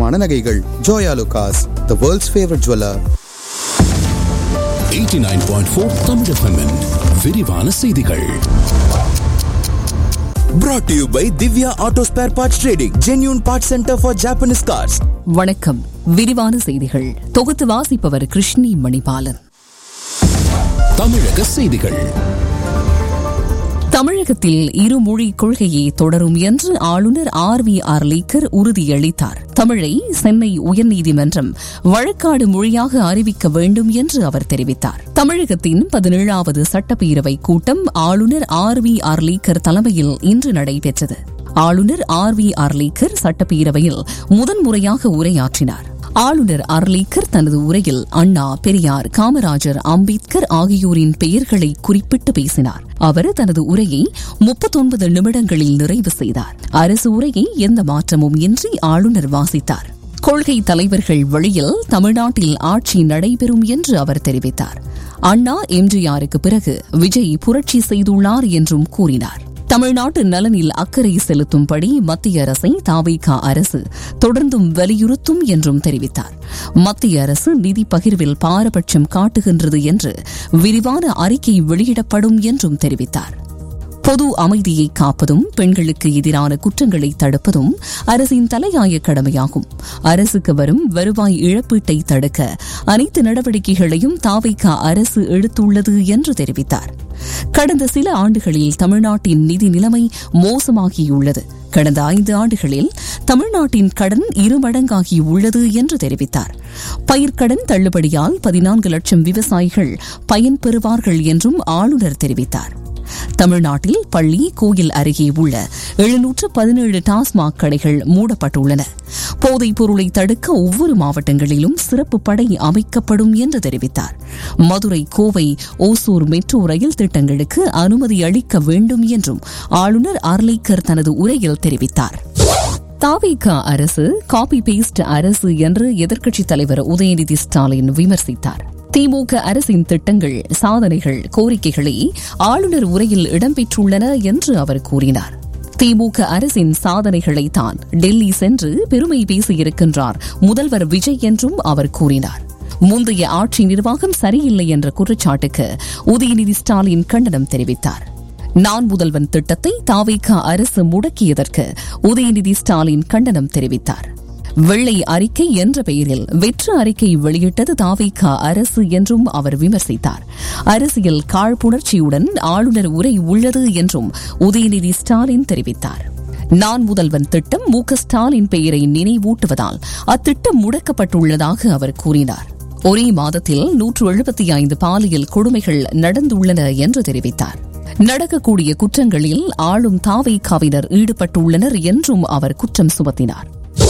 தரமான நகைகள் Joyalukkas the world's favourite jeweller 89.4 Tamil FM -இன் விரிவான செய்திகள் Brought to you by Divya Auto Spare Parts Trading, genuine parts center for Japanese cars. வணக்கம் விரிவான செய்திகள் தொகுத்து வாசிப்பவர் கிருஷ்ணி மணிபாலன் தமிழக செய்திகள் தமிழகத்தில் இருமொழி கொள்கையை தொடரும் என்று ஆளுநர் ஆர் வி ஆர் லேக்கர் உறுதியளித்தார் தமிழை சென்னை உயர்நீதிமன்றம் வழக்காடு மொழியாக அறிவிக்க வேண்டும் என்று அவர் தெரிவித்தார் தமிழகத்தின் பதினேழாவது சட்டப்பேரவை கூட்டம் ஆளுநர் ஆர் வி ஆர் லேக்கர் தலைமையில் இன்று நடைபெற்றது ஆளுநர் ஆர் வி ஆர் லேக்கர் சட்டப்பேரவையில் முதன்முறையாக உரையாற்றினார் ஆளுநர் அர்லீக்கர் தனது உரையில் அண்ணா பெரியார் காமராஜர் அம்பேத்கர் ஆகியோரின் பெயர்களை குறிப்பிட்டு பேசினார் அவர் தனது உரையை முப்பத்தொன்பது நிமிடங்களில் நிறைவு செய்தார் அரசு உரையை எந்த மாற்றமும் இன்றி ஆளுநர் வாசித்தார் கொள்கை தலைவர்கள் வழியில் தமிழ்நாட்டில் ஆட்சி நடைபெறும் என்று அவர் தெரிவித்தார் அண்ணா எம்ஜிஆருக்கு பிறகு விஜய் புரட்சி செய்துள்ளார் என்றும் கூறினார் தமிழ்நாட்டு நலனில் அக்கறை செலுத்தும்படி மத்திய அரசை தாவைக்கா அரசு தொடர்ந்தும் வலியுறுத்தும் என்றும் தெரிவித்தார் மத்திய அரசு நிதி பகிர்வில் பாரபட்சம் காட்டுகின்றது என்று விரிவான அறிக்கை வெளியிடப்படும் என்றும் தெரிவித்தார் பொது அமைதியை காப்பதும் பெண்களுக்கு எதிரான குற்றங்களை தடுப்பதும் அரசின் தலையாய கடமையாகும் அரசுக்கு வரும் வருவாய் இழப்பீட்டை தடுக்க அனைத்து நடவடிக்கைகளையும் தாவைக்கா அரசு எடுத்துள்ளது என்று தெரிவித்தார் கடந்த சில ஆண்டுகளில் தமிழ்நாட்டின் நிதி நிலைமை மோசமாகியுள்ளது கடந்த ஐந்து ஆண்டுகளில் தமிழ்நாட்டின் கடன் இருமடங்காகியுள்ளது என்று தெரிவித்தார் பயிர்க்கடன் தள்ளுபடியால் பதினான்கு லட்சம் விவசாயிகள் பயன்பெறுவார்கள் என்றும் ஆளுநர் தெரிவித்தார் தமிழ்நாட்டில் பள்ளி கோயில் அருகே உள்ள எழுநூற்று பதினேழு டாஸ்மாக் கடைகள் மூடப்பட்டுள்ளன போதைப் பொருளை தடுக்க ஒவ்வொரு மாவட்டங்களிலும் சிறப்பு படை அமைக்கப்படும் என்று தெரிவித்தார் மதுரை கோவை ஓசூர் மெட்ரோ ரயில் திட்டங்களுக்கு அனுமதி அளிக்க வேண்டும் என்றும் ஆளுநர் அர்லேக்கர் தனது உரையில் தெரிவித்தார் தாவிக அரசு காபி பேஸ்ட் அரசு என்று எதிர்க்கட்சித் தலைவர் உதயநிதி ஸ்டாலின் விமர்சித்தார் திமுக அரசின் திட்டங்கள் சாதனைகள் கோரிக்கைகளை ஆளுநர் உரையில் இடம்பெற்றுள்ளன என்று அவர் கூறினார் திமுக அரசின் சாதனைகளை தான் டெல்லி சென்று பெருமை பேசியிருக்கின்றார் முதல்வர் விஜய் என்றும் அவர் கூறினார் முந்தைய ஆட்சி நிர்வாகம் சரியில்லை என்ற குற்றச்சாட்டுக்கு உதயநிதி ஸ்டாலின் கண்டனம் தெரிவித்தார் நான் முதல்வன் திட்டத்தை தாவேகா அரசு முடக்கியதற்கு உதயநிதி ஸ்டாலின் கண்டனம் தெரிவித்தார் வெள்ளை அறிக்கை என்ற பெயரில் வெற்று அறிக்கை வெளியிட்டது தாவேகா அரசு என்றும் அவர் விமர்சித்தார் அரசியல் காழ்ப்புணர்ச்சியுடன் ஆளுநர் உரை உள்ளது என்றும் உதயநிதி ஸ்டாலின் தெரிவித்தார் நான் முதல்வன் திட்டம் மு ஸ்டாலின் பெயரை நினைவூட்டுவதால் அத்திட்டம் முடக்கப்பட்டுள்ளதாக அவர் கூறினார் ஒரே மாதத்தில் நூற்று எழுபத்தி ஐந்து பாலியல் கொடுமைகள் நடந்துள்ளன என்று தெரிவித்தார் நடக்கக்கூடிய குற்றங்களில் ஆளும் தாவைக்காவினர் ஈடுபட்டுள்ளனர் என்றும் அவர் குற்றம் சுமத்தினார்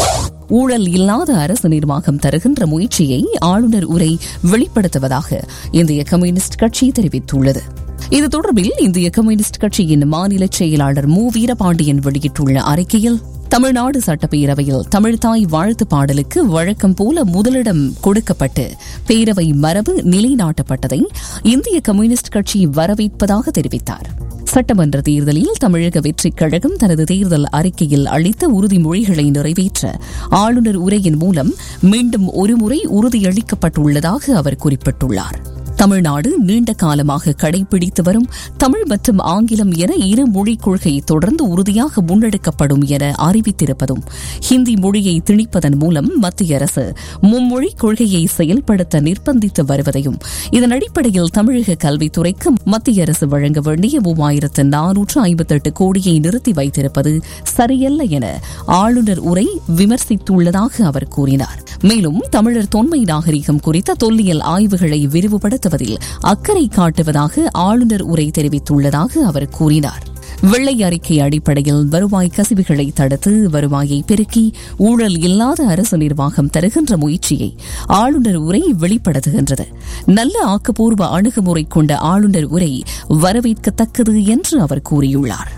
ஊழல் இல்லாத அரசு நிர்வாகம் தருகின்ற முயற்சியை ஆளுநர் உரை வெளிப்படுத்துவதாக இந்திய கம்யூனிஸ்ட் கட்சி தெரிவித்துள்ளது இது தொடர்பில் இந்திய கம்யூனிஸ்ட் கட்சியின் மாநில செயலாளர் மு வீரபாண்டியன் வெளியிட்டுள்ள அறிக்கையில் தமிழ்நாடு சட்டப்பேரவையில் தமிழ்தாய் வாழ்த்து பாடலுக்கு வழக்கம் போல முதலிடம் கொடுக்கப்பட்டு பேரவை மரபு நிலைநாட்டப்பட்டதை இந்திய கம்யூனிஸ்ட் கட்சி வரவேற்பதாக தெரிவித்தார் சட்டமன்ற தேர்தலில் தமிழக வெற்றிக் கழகம் தனது தேர்தல் அறிக்கையில் அளித்த உறுதிமொழிகளை நிறைவேற்ற ஆளுநர் உரையின் மூலம் மீண்டும் ஒருமுறை உறுதியளிக்கப்பட்டுள்ளதாக அவர் குறிப்பிட்டுள்ளார் தமிழ்நாடு நீண்ட காலமாக கடைபிடித்து வரும் தமிழ் மற்றும் ஆங்கிலம் என இரு மொழிக் கொள்கை தொடர்ந்து உறுதியாக முன்னெடுக்கப்படும் என அறிவித்திருப்பதும் ஹிந்தி மொழியை திணிப்பதன் மூலம் மத்திய அரசு மும்மொழி கொள்கையை செயல்படுத்த நிர்பந்தித்து வருவதையும் இதன் அடிப்படையில் தமிழக கல்வித்துறைக்கு மத்திய அரசு வழங்க வேண்டிய மூவாயிரத்து நானூற்று ஐம்பத்தெட்டு கோடியை நிறுத்தி வைத்திருப்பது சரியல்ல என ஆளுநர் உரை விமர்சித்துள்ளதாக அவர் கூறினார் மேலும் தமிழர் தொன்மை நாகரிகம் குறித்த தொல்லியல் ஆய்வுகளை விரிவுபடுத்துவதில் அக்கறை காட்டுவதாக ஆளுநர் உரை தெரிவித்துள்ளதாக அவர் கூறினார் வெள்ளை அறிக்கை அடிப்படையில் வருவாய் கசிவுகளை தடுத்து வருவாயை பெருக்கி ஊழல் இல்லாத அரசு நிர்வாகம் தருகின்ற முயற்சியை ஆளுநர் உரை வெளிப்படுத்துகின்றது நல்ல ஆக்கப்பூர்வ அணுகுமுறை கொண்ட ஆளுநர் உரை வரவேற்கத்தக்கது என்று அவர் கூறியுள்ளார்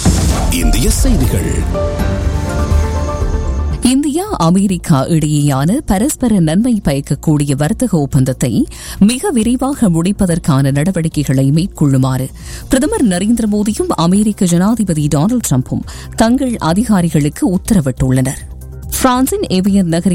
இந்திய செய்திகள் இந்தியா அமெரிக்கா இடையேயான பரஸ்பர நன்மை பயக்கக்கூடிய வர்த்தக ஒப்பந்தத்தை மிக விரைவாக முடிப்பதற்கான நடவடிக்கைகளை மேற்கொள்ளுமாறு பிரதமர் நரேந்திர மோடியும் அமெரிக்க ஜனாதிபதி டொனால்டு டிரம்பும் தங்கள் அதிகாரிகளுக்கு உத்தரவிட்டுள்ளனர் பிரான்சின் ஏவியன் நகரில்